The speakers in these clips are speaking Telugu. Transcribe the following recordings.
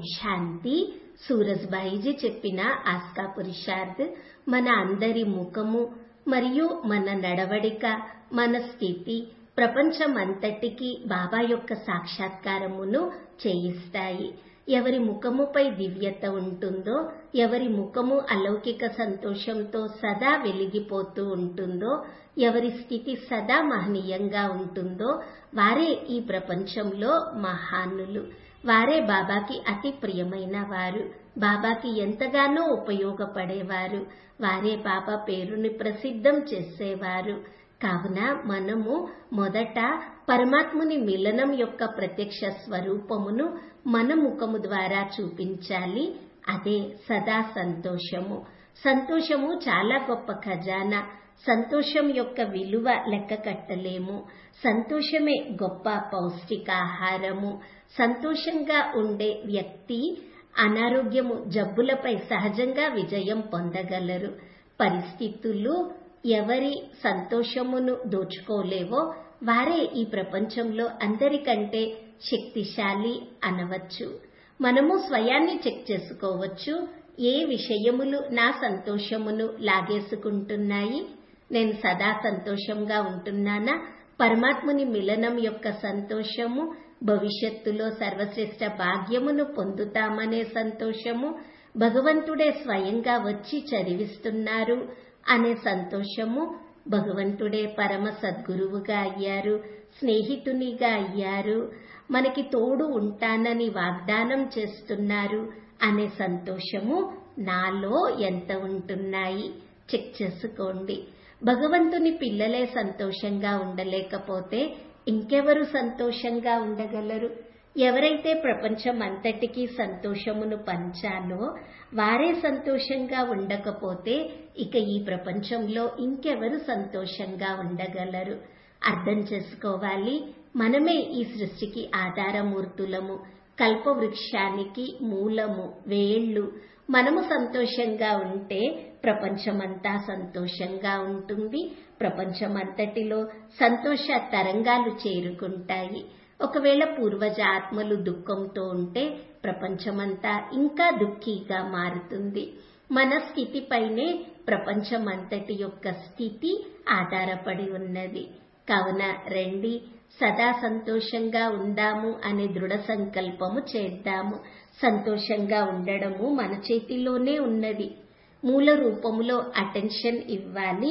శాంతి సూరజ్బాయిజీ చెప్పిన ఆస్కా పురుషార్థ్ మన అందరి ముఖము మరియు మన నడవడిక మన స్థితి ప్రపంచమంతటికి బాబా యొక్క సాక్షాత్కారమును చేయిస్తాయి ఎవరి ముఖముపై దివ్యత ఉంటుందో ఎవరి ముఖము అలౌకిక సంతోషంతో సదా వెలిగిపోతూ ఉంటుందో ఎవరి స్థితి సదా మహనీయంగా ఉంటుందో వారే ఈ ప్రపంచంలో మహానులు వారే బాబాకి అతి ప్రియమైన వారు బాబాకి ఎంతగానో ఉపయోగపడేవారు వారే బాబా పేరుని ప్రసిద్ధం చేసేవారు కావున మనము మొదట పరమాత్ముని మిలనం యొక్క ప్రత్యక్ష స్వరూపమును మన ముఖము ద్వారా చూపించాలి అదే సదా సంతోషము సంతోషము చాలా గొప్ప ఖజానా సంతోషం యొక్క విలువ లెక్క కట్టలేము సంతోషమే గొప్ప పౌష్టికాహారము సంతోషంగా ఉండే వ్యక్తి అనారోగ్యము జబ్బులపై సహజంగా విజయం పొందగలరు పరిస్థితులు ఎవరి సంతోషమును దోచుకోలేవో వారే ఈ ప్రపంచంలో అందరికంటే శక్తిశాలి అనవచ్చు మనము స్వయాన్ని చెక్ చేసుకోవచ్చు ఏ విషయములు నా సంతోషమును లాగేసుకుంటున్నాయి నేను సదా సంతోషంగా ఉంటున్నానా పరమాత్ముని మిలనం యొక్క సంతోషము భవిష్యత్తులో సర్వశ్రేష్ఠ భాగ్యమును పొందుతామనే సంతోషము భగవంతుడే స్వయంగా వచ్చి చదివిస్తున్నారు అనే సంతోషము భగవంతుడే పరమ సద్గురువుగా అయ్యారు స్నేహితునిగా అయ్యారు మనకి తోడు ఉంటానని వాగ్దానం చేస్తున్నారు అనే సంతోషము నాలో ఎంత ఉంటున్నాయి చెక్ చేసుకోండి భగవంతుని పిల్లలే సంతోషంగా ఉండలేకపోతే ఇంకెవరు సంతోషంగా ఉండగలరు ఎవరైతే ప్రపంచం అంతటికీ సంతోషమును పంచాలో వారే సంతోషంగా ఉండకపోతే ఇక ఈ ప్రపంచంలో ఇంకెవరు సంతోషంగా ఉండగలరు అర్థం చేసుకోవాలి మనమే ఈ సృష్టికి ఆధారమూర్తులము కల్పవృక్షానికి మూలము వేళ్ళు మనము సంతోషంగా ఉంటే ప్రపంచమంతా సంతోషంగా ఉంటుంది ప్రపంచమంతటిలో సంతోష తరంగాలు చేరుకుంటాయి ఒకవేళ పూర్వజ ఆత్మలు దుఃఖంతో ఉంటే ప్రపంచమంతా ఇంకా దుఃఖీగా మారుతుంది మన స్థితిపైనే ప్రపంచమంతటి యొక్క స్థితి ఆధారపడి ఉన్నది కావున రండి సదా సంతోషంగా ఉందాము అనే దృఢ సంకల్పము చేద్దాము సంతోషంగా ఉండడము మన చేతిలోనే ఉన్నది మూల రూపములో అటెన్షన్ ఇవ్వాలి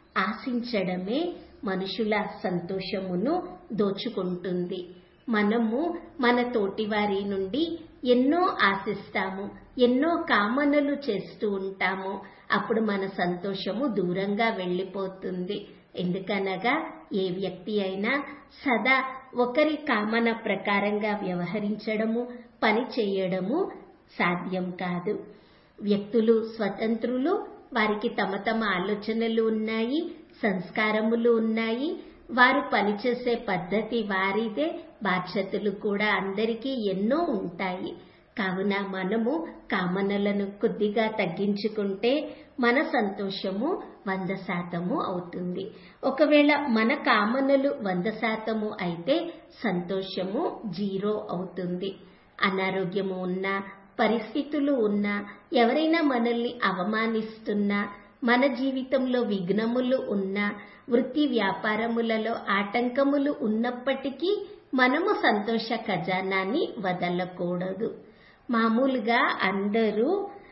ఆశించడమే మనుషుల సంతోషమును దోచుకుంటుంది మనము మన తోటివారి నుండి ఎన్నో ఆశిస్తాము ఎన్నో కామనలు చేస్తూ ఉంటాము అప్పుడు మన సంతోషము దూరంగా వెళ్ళిపోతుంది ఎందుకనగా ఏ వ్యక్తి అయినా సదా ఒకరి కామన ప్రకారంగా వ్యవహరించడము పని చేయడము సాధ్యం కాదు వ్యక్తులు స్వతంత్రులు వారికి తమ తమ ఆలోచనలు ఉన్నాయి సంస్కారములు ఉన్నాయి వారు పనిచేసే పద్ధతి వారిదే బాధ్యతలు కూడా అందరికీ ఎన్నో ఉంటాయి కావున మనము కామనలను కొద్దిగా తగ్గించుకుంటే మన సంతోషము వంద శాతము అవుతుంది ఒకవేళ మన కామనలు వంద శాతము అయితే సంతోషము జీరో అవుతుంది అనారోగ్యము ఉన్నా పరిస్థితులు ఉన్నా ఎవరైనా మనల్ని అవమానిస్తున్నా మన జీవితంలో విఘ్నములు ఉన్నా వృత్తి వ్యాపారములలో ఆటంకములు ఉన్నప్పటికీ మనము సంతోష ఖజానాన్ని వదలకూడదు మామూలుగా అందరూ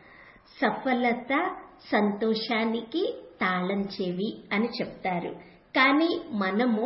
సఫలత సంతోషానికి తాళం చెవి అని చెప్తారు కానీ మనము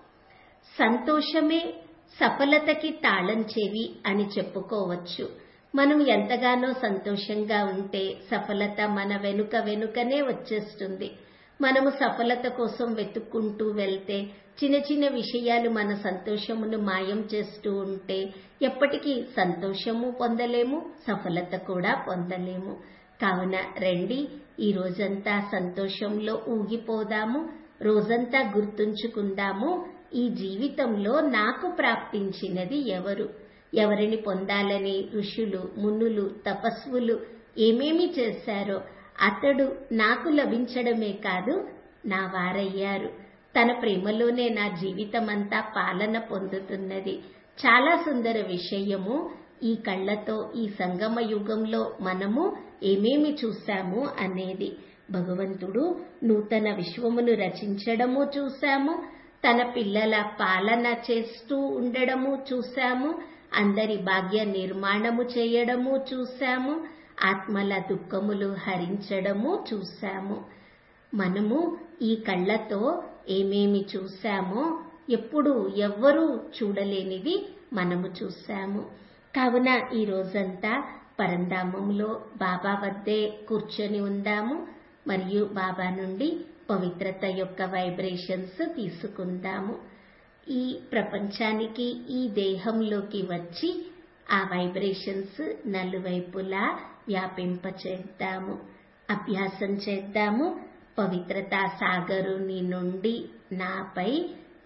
సంతోషమే సఫలతకి తాళం చెవి అని చెప్పుకోవచ్చు మనం ఎంతగానో సంతోషంగా ఉంటే సఫలత మన వెనుక వెనుకనే వచ్చేస్తుంది మనము సఫలత కోసం వెతుక్కుంటూ వెళ్తే చిన్న చిన్న విషయాలు మన సంతోషమును మాయం చేస్తూ ఉంటే ఎప్పటికీ సంతోషము పొందలేము సఫలత కూడా పొందలేము కావున రండి ఈ రోజంతా సంతోషంలో ఊగిపోదాము రోజంతా గుర్తుంచుకుందాము ఈ జీవితంలో నాకు ప్రాప్తించినది ఎవరు ఎవరిని పొందాలని ఋషులు మునులు తపస్వులు ఏమేమి చేశారో అతడు నాకు లభించడమే కాదు నా వారయ్యారు తన ప్రేమలోనే నా జీవితమంతా పాలన పొందుతున్నది చాలా సుందర విషయము ఈ కళ్ళతో ఈ సంగమ యుగంలో మనము ఏమేమి చూశాము అనేది భగవంతుడు నూతన విశ్వమును రచించడము చూశాము తన పిల్లల పాలన చేస్తూ ఉండడము చూశాము అందరి భాగ్య నిర్మాణము చేయడము చూశాము ఆత్మల దుఃఖములు హరించడము చూశాము మనము ఈ కళ్ళతో ఏమేమి చూశామో ఎప్పుడు ఎవ్వరూ చూడలేనివి మనము చూశాము కావున ఈ రోజంతా పరంధామంలో బాబా వద్దే కూర్చొని ఉందాము మరియు బాబా నుండి పవిత్రత యొక్క వైబ్రేషన్స్ తీసుకుందాము ఈ ప్రపంచానికి ఈ దేహంలోకి వచ్చి ఆ వైబ్రేషన్స్ నలువైపులా వ్యాపింపచేద్దాము అభ్యాసం చేద్దాము పవిత్రతా సాగరుని నుండి నాపై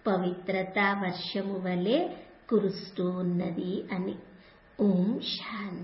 పవిత్రతా వర్షము వలె కురుస్తూ ఉన్నది అని ఓం శాంతి